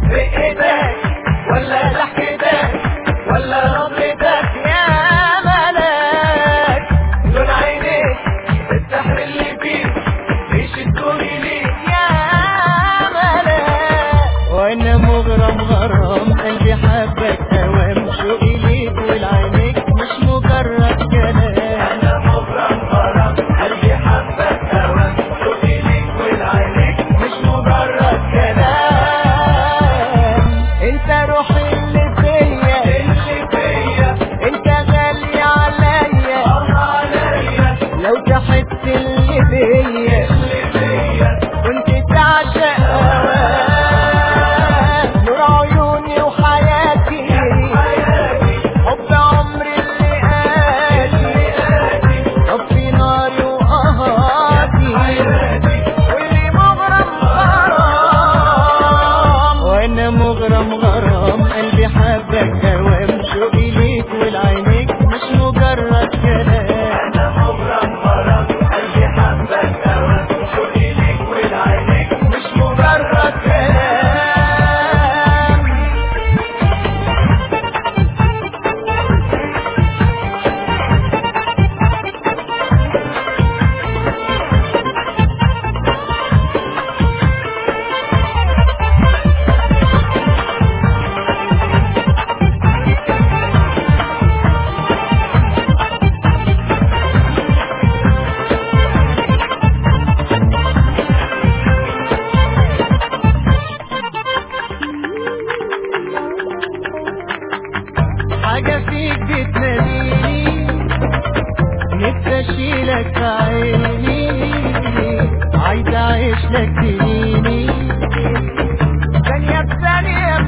رقتك ولا ضحكتك ولا نظرتك يا ملاك لون عينيك السحر اللي فيك بيشدوني ليك يا ملاك وانا مغرم غرام قلبي حبك اوام شوقي ليك والعينيك مش مجرد كلام انا مغرم غرام قلبي حبك هواك شوقي ليك والعينيك مش مجرد كلام انت روحي اللي فيا اللي فيا انت غالي عليا الله عليا لو تحس اللي بيا اللي فيا كنت تعشق هواك نور عيوني وحياتي حياتي حب عمري اللي قاسي حياتي طفي ناري وقهاتي حياتي واللي مغرم غرام وانا مغرم غرام قلبي حبك دوام شوقي ليك والعينيك مش مجرد كلام انا مغرم غرام قلبي حبك هواك شوقي ليك والعينيك مش مجرد كلام حاجة فيك بتناديني نفسي اشيلك في عيني عايز اعيش لك سنيني ثانية بثانية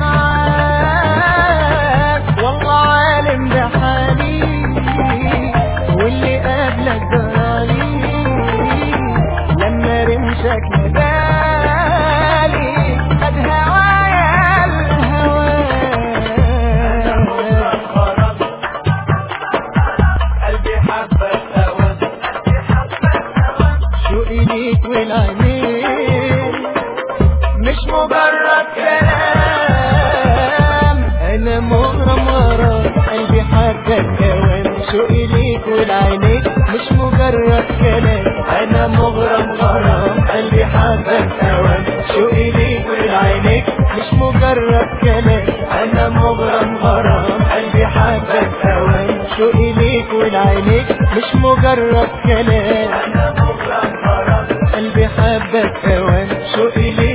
معاك والله عالم بحالي واللي قبلك جرالي لما رمشك نبالي خد هوايا الهوى قلبي حبك هواك شوقي ليك والعينين مش مجرد كلام انا مغرم وراك قلبي حبك اوام شوقي ليك والعينين مش مجرد كلام انا مغرم غرام قلبي حبك اوام شوقي ليك والعينيك مش مجرد كلام انا مغرم غرام قلبي حبك اوام شوقي ليك والعينيك مش مجرد كلام انا مغرم غرام قلبي حبك اوام شوقي ليك